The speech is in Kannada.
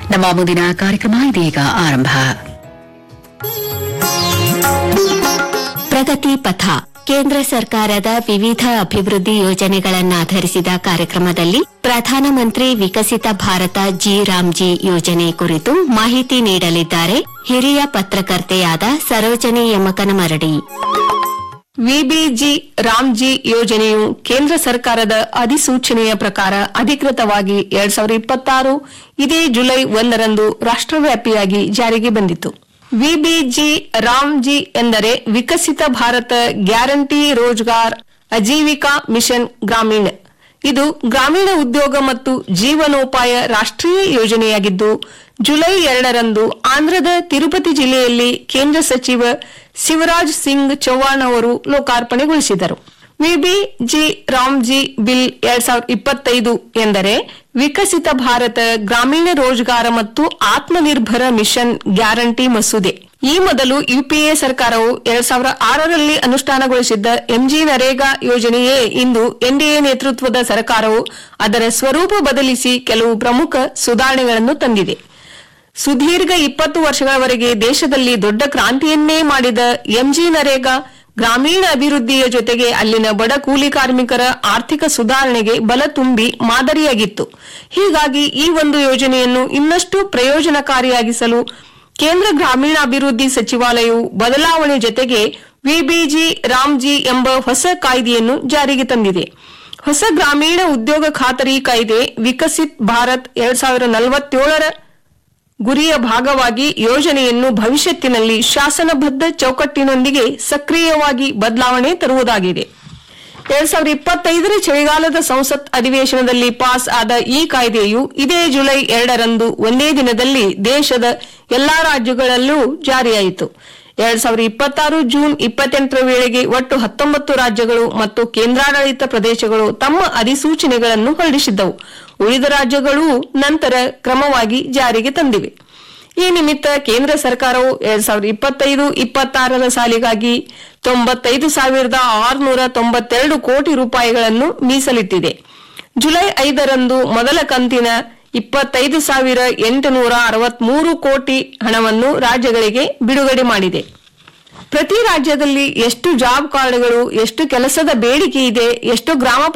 ನಮ್ಮ ಮುಂದಿನ ಕಾರ್ಯಕ್ರಮ ಇದೀಗ ಆರಂಭ ಪ್ರಗತಿ ಪಥ ಕೇಂದ್ರ ಸರ್ಕಾರದ ವಿವಿಧ ಅಭಿವೃದ್ಧಿ ಯೋಜನೆಗಳನ್ನಾಧರಿಸಿದ ಕಾರ್ಯಕ್ರಮದಲ್ಲಿ ಪ್ರಧಾನಮಂತ್ರಿ ವಿಕಸಿತ ಭಾರತ ಜಿ ರಾಮ್ಜಿ ಯೋಜನೆ ಕುರಿತು ಮಾಹಿತಿ ನೀಡಲಿದ್ದಾರೆ ಹಿರಿಯ ಪತ್ರಕರ್ತೆಯಾದ ಸರೋಜನಿ ಯಮಕನಮರಡಿ ವಿಬಿಜಿ ರಾಮ್ಜಿ ಯೋಜನೆಯು ಕೇಂದ್ರ ಸರ್ಕಾರದ ಅಧಿಸೂಚನೆಯ ಪ್ರಕಾರ ಅಧಿಕೃತವಾಗಿ ಎರಡ್ ಸಾವಿರದ ಇಪ್ಪತ್ತಾರು ಇದೇ ಜುಲೈ ಒಂದರಂದು ರಾಷ್ಟ್ರವ್ಯಾಪಿಯಾಗಿ ಜಾರಿಗೆ ಬಂದಿತು ವಿಬಿಜಿ ರಾಮ್ಜಿ ಎಂದರೆ ವಿಕಸಿತ ಭಾರತ ಗ್ಯಾರಂಟಿ ರೋಜ್ಗಾರ್ ಅಜೀವಿಕಾ ಮಿಷನ್ ಗ್ರಾಮೀಣ ಇದು ಗ್ರಾಮೀಣ ಉದ್ಯೋಗ ಮತ್ತು ಜೀವನೋಪಾಯ ರಾಷ್ಟ್ರೀಯ ಯೋಜನೆಯಾಗಿದ್ದು ಜುಲೈ ಎರಡರಂದು ಆಂಧ್ರದ ತಿರುಪತಿ ಜಿಲ್ಲೆಯಲ್ಲಿ ಕೇಂದ್ರ ಸಚಿವ ಶಿವರಾಜ್ ಸಿಂಗ್ ಚೌಹಾಣ್ ಅವರು ಲೋಕಾರ್ಪಣೆಗೊಳಿಸಿದರು ವಿಬಿಜಿ ರಾಮ್ಜಿ ಬಿಲ್ ಎರಡ್ ಸಾವಿರದ ಇಪ್ಪತ್ತೈದು ಎಂದರೆ ವಿಕಸಿತ ಭಾರತ ಗ್ರಾಮೀಣ ರೋಜ್ಗಾರ ಮತ್ತು ಆತ್ಮನಿರ್ಭರ ಮಿಷನ್ ಗ್ಯಾರಂಟಿ ಮಸೂದೆ ಈ ಮೊದಲು ಯುಪಿಎ ಸರ್ಕಾರವು ಎರಡ್ ಸಾವಿರದ ಆರರಲ್ಲಿ ಅನುಷ್ಠಾನಗೊಳಿಸಿದ್ದ ಎಂಜಿ ನರೇಗಾ ಯೋಜನೆಯೇ ಇಂದು ಎನ್ಡಿಎ ನೇತೃತ್ವದ ಸರ್ಕಾರವು ಅದರ ಸ್ವರೂಪ ಬದಲಿಸಿ ಕೆಲವು ಪ್ರಮುಖ ಸುಧಾರಣೆಗಳನ್ನು ತಂದಿದೆ ಸುದೀರ್ಘ ಇಪ್ಪತ್ತು ವರ್ಷಗಳವರೆಗೆ ದೇಶದಲ್ಲಿ ದೊಡ್ಡ ಕ್ರಾಂತಿಯನ್ನೇ ಮಾಡಿದ ಎಂಜಿ ನರೇಗಾ ಗ್ರಾಮೀಣ ಅಭಿವೃದ್ಧಿಯ ಜೊತೆಗೆ ಅಲ್ಲಿನ ಬಡ ಕೂಲಿ ಕಾರ್ಮಿಕರ ಆರ್ಥಿಕ ಸುಧಾರಣೆಗೆ ಬಲ ತುಂಬಿ ಮಾದರಿಯಾಗಿತ್ತು ಹೀಗಾಗಿ ಈ ಒಂದು ಯೋಜನೆಯನ್ನು ಇನ್ನಷ್ಟು ಪ್ರಯೋಜನಕಾರಿಯಾಗಿಸಲು ಕೇಂದ್ರ ಗ್ರಾಮೀಣಾಭಿವೃದ್ಧಿ ಸಚಿವಾಲಯವು ಬದಲಾವಣೆ ಜೊತೆಗೆ ವಿಬಿಜಿ ರಾಮ್ಜಿ ಎಂಬ ಹೊಸ ಕಾಯ್ದೆಯನ್ನು ಜಾರಿಗೆ ತಂದಿದೆ ಹೊಸ ಗ್ರಾಮೀಣ ಉದ್ಯೋಗ ಖಾತರಿ ಕಾಯ್ದೆ ವಿಕಸಿತ್ ಭಾರತ್ ಎರಡ್ ಸಾವಿರದ ನಲವತ್ತೇಳರ ಗುರಿಯ ಭಾಗವಾಗಿ ಯೋಜನೆಯನ್ನು ಭವಿಷ್ಯತ್ತಿನಲ್ಲಿ ಶಾಸನಬದ್ಧ ಚೌಕಟ್ಟಿನೊಂದಿಗೆ ಸಕ್ರಿಯವಾಗಿ ಬದಲಾವಣೆ ತರುವುದಾಗಿದೆ ಎರಡ್ ಸಾವಿರದ ಇಪ್ಪತ್ತೈದರ ಚಳಿಗಾಲದ ಸಂಸತ್ ಅಧಿವೇಶನದಲ್ಲಿ ಪಾಸ್ ಆದ ಈ ಕಾಯ್ದೆಯು ಇದೇ ಜುಲೈ ಎರಡರಂದು ಒಂದೇ ದಿನದಲ್ಲಿ ದೇಶದ ಎಲ್ಲಾ ರಾಜ್ಯಗಳಲ್ಲೂ ಜಾರಿಯಾಯಿತು ಎರಡ್ ಸಾವಿರದ ಇಪ್ಪತ್ತಾರು ಜೂನ್ ಇಪ್ಪತ್ತೆಂಟರ ವೇಳೆಗೆ ಒಟ್ಟು ಹತ್ತೊಂಬತ್ತು ರಾಜ್ಯಗಳು ಮತ್ತು ಕೇಂದ್ರಾಡಳಿತ ಪ್ರದೇಶಗಳು ತಮ್ಮ ಅಧಿಸೂಚನೆಗಳನ್ನು ಹೊರಡಿಸಿದ್ದವು ಉಳಿದ ರಾಜ್ಯಗಳೂ ನಂತರ ಕ್ರಮವಾಗಿ ಜಾರಿಗೆ ತಂದಿವೆ ಈ ನಿಮಿತ್ತ ಕೇಂದ್ರ ಸರ್ಕಾರವು ಎರಡ್ ಸಾವಿರದ ಇಪ್ಪತ್ತೈದು ಇಪ್ಪತ್ತಾರರ ಸಾಲಿಗಾಗಿ ತೊಂಬತ್ತೈದು ಸಾವಿರದ ಆರುನೂರ ತೊಂಬತ್ತೆರಡು ಕೋಟಿ ರೂಪಾಯಿಗಳನ್ನು ಮೀಸಲಿಟ್ಟಿದೆ ಜುಲೈ ಐದರಂದು ಮೊದಲ ಕಂತಿನ ಇಪ್ಪತ್ತೈದು ಸಾವಿರ ಎಂಟುನೂರ ಅರವತ್ಮೂರು ಕೋಟಿ ಹಣವನ್ನು ರಾಜ್ಯಗಳಿಗೆ ಬಿಡುಗಡೆ ಮಾಡಿದೆ ಪ್ರತಿ ರಾಜ್ಯದಲ್ಲಿ ಎಷ್ಟು ಜಾಬ್ ಕಾರ್ಡ್ಗಳು ಎಷ್ಟು ಕೆಲಸದ ಬೇಡಿಕೆ ಇದೆ ಎಷ್ಟು ಗ್ರಾಮ